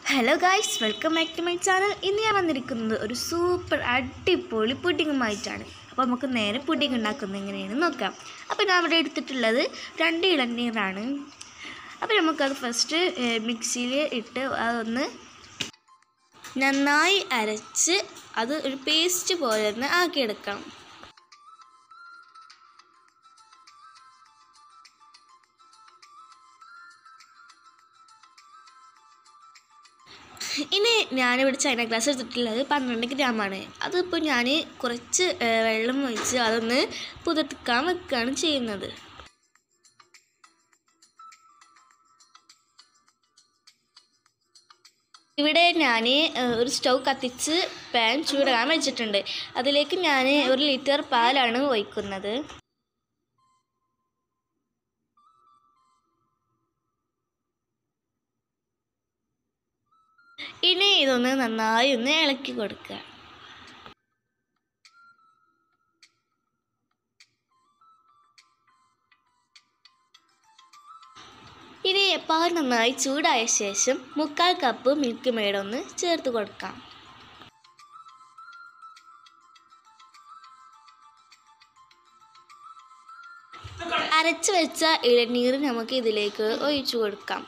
hello guys welcome back to my channel ഇന്ന് ഞാൻ വന്നിരിക്കുന്നത് ഒരു സൂപ്പർ അടിപൊളി പുഡിങ്ങുമായിട്ടാണ് അപ്പോൾ നമുക്ക് നേരെ പുഡിങ് ഉണ്ടാക്കുന്നത് എങ്ങനെയാണെന്ന് നോക്കാം അപ്പോൾ ഞാൻ ഇവിടെ എടുത്തിട്ടുള്ളത് രണ്ട് ഇളനീറാണ് അപ്പോൾ നമുക്കത് ഫസ്റ്റ് മിക്സിയിൽ ഇട്ട് അതൊന്ന് നന്നായി അരച്ച് അത് ഒരു പേസ്റ്റ് പോലെ ഒന്ന് ആക്കിയെടുക്കാം ഇനി ഞാനിവിടെ ചൈന ഗ്ലാസ് എടുത്തിട്ടുള്ളത് പന്ത്രണ്ട് ഗ്രാമാണ് അതിപ്പോൾ ഞാൻ കുറച്ച് ഏഹ്, വെള്ളം ഒഴിച്ച് അതൊന്ന് പുതർക്കാൻ വെക്കുകയാണ് ചെയ്യുന്നത് ഇവിടെ ഞാൻ ഒരു സ്റ്റൗ കത്തിച്ച് പാൻ ചൂടാൻ വെച്ചിട്ടുണ്ട് അതിലേക്ക് ഞാൻ ഒരു ലിറ്റർ പാലാണ് ഒഴിക്കുന്നത് ഇനി ഇതൊന്ന് നന്നായി ഒന്ന് ഇളക്കി കൊടുക്കുക ഇനി പാൽ നന്നായി ചൂടായ ശേഷം മുക്കാൽ കപ്പ് മിൽക്ക് മെയ്ഡ് ഒന്ന് ചേർത്ത് കൊടുക്കാം അരച്ച് വെച്ച ഇളനീർ നമുക്ക് ഇതിലേക്ക് ഒഴിച്ചു കൊടുക്കാം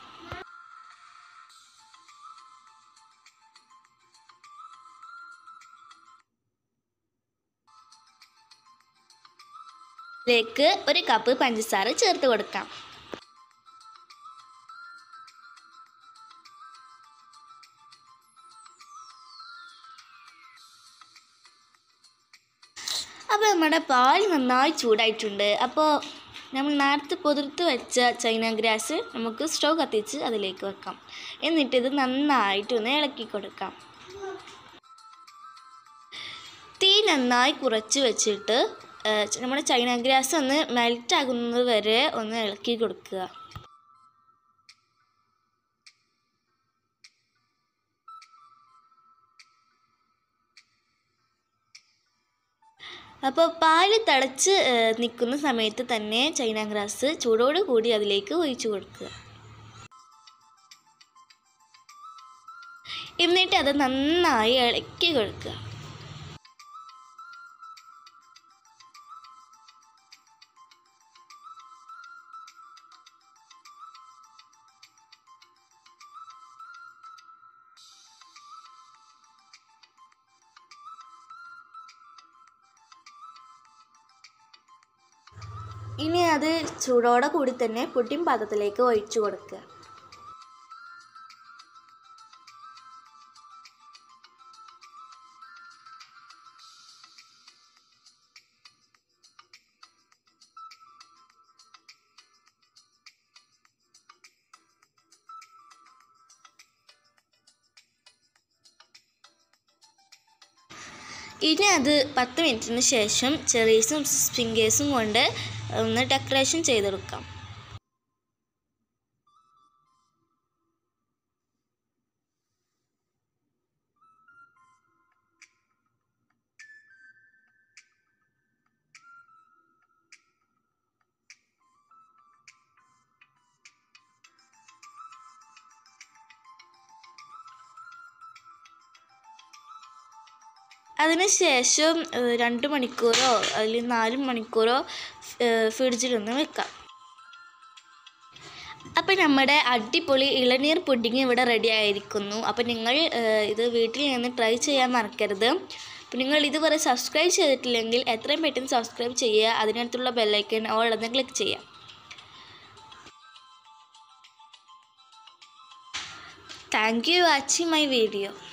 ഇതിലേക്ക് ഒരു കപ്പ് പഞ്ചസാര ചേർത്ത് കൊടുക്കാം അപ്പോൾ നമ്മുടെ പാൽ നന്നായി ചൂടായിട്ടുണ്ട് അപ്പോൾ നമ്മൾ നേരത്തെ പൊതിർത്ത് വെച്ച ചൈന ഗ്രാസ് നമുക്ക് സ്റ്റവ് കത്തിച്ച് അതിലേക്ക് വെക്കാം എന്നിട്ട് ഇത് നന്നായിട്ടൊന്ന് ഇളക്കി കൊടുക്കാം തീ നന്നായി കുറച്ച് വെച്ചിട്ട് ഏഹ്, നമ്മുടെ ചൈന ഗ്രാസ് ഒന്ന് മെൽറ്റ് ആകുന്നത് വരെ ഒന്ന് ഇളക്കി കൊടുക്കുക അപ്പോൾ പാല് തിളച്ച് ഏഹ്, നിൽക്കുന്ന സമയത്ത് തന്നെ ചൈന ഗ്രാസ് ചൂടോട് കൂടി അതിലേക്ക് ഒഴിച്ചു കൊടുക്കുക എന്നിട്ട് അത് നന്നായി ഇളക്കി കൊടുക്കുക ഇനി അത് ചൂടോടെ കൂടി തന്നെ പുഡിംഗ് പാത്രത്തിലേക്ക് ഒഴിച്ചു കൊടുക്കുക ഇനി അത് പത്ത് മിനിറ്റിന് ശേഷം ചെറീസും സ്പിങ്കേഴ്സും കൊണ്ട് ഒന്ന് ഡെക്കറേഷൻ ചെയ്തെടുക്കാം അതിനുശേഷം ഏഹ്, രണ്ട് മണിക്കൂറോ അല്ലെങ്കിൽ നാല് മണിക്കൂറോ ഏഹ്, ഫ്രിഡ്ജിലൊന്ന് വെക്കാം അപ്പം നമ്മുടെ അടിപൊളി ഇളനീർ പുഡിങ് ഇവിടെ റെഡി ആയിരിക്കുന്നു അപ്പം നിങ്ങൾ ഏഹ്, ഇത് വീട്ടിൽ നിന്ന് ട്രൈ ചെയ്യാൻ മറക്കരുത് അപ്പം നിങ്ങൾ ഇതുവരെ സബ്സ്ക്രൈബ് ചെയ്തിട്ടില്ലെങ്കിൽ എത്രയും പെട്ടെന്ന് സബ്സ്ക്രൈബ് ചെയ്യുക അതിനടുത്തുള്ള ബെല്ലൈക്കൻ ഓൾ എന്ന് ക്ലിക്ക് ചെയ്യാം thank you watching my video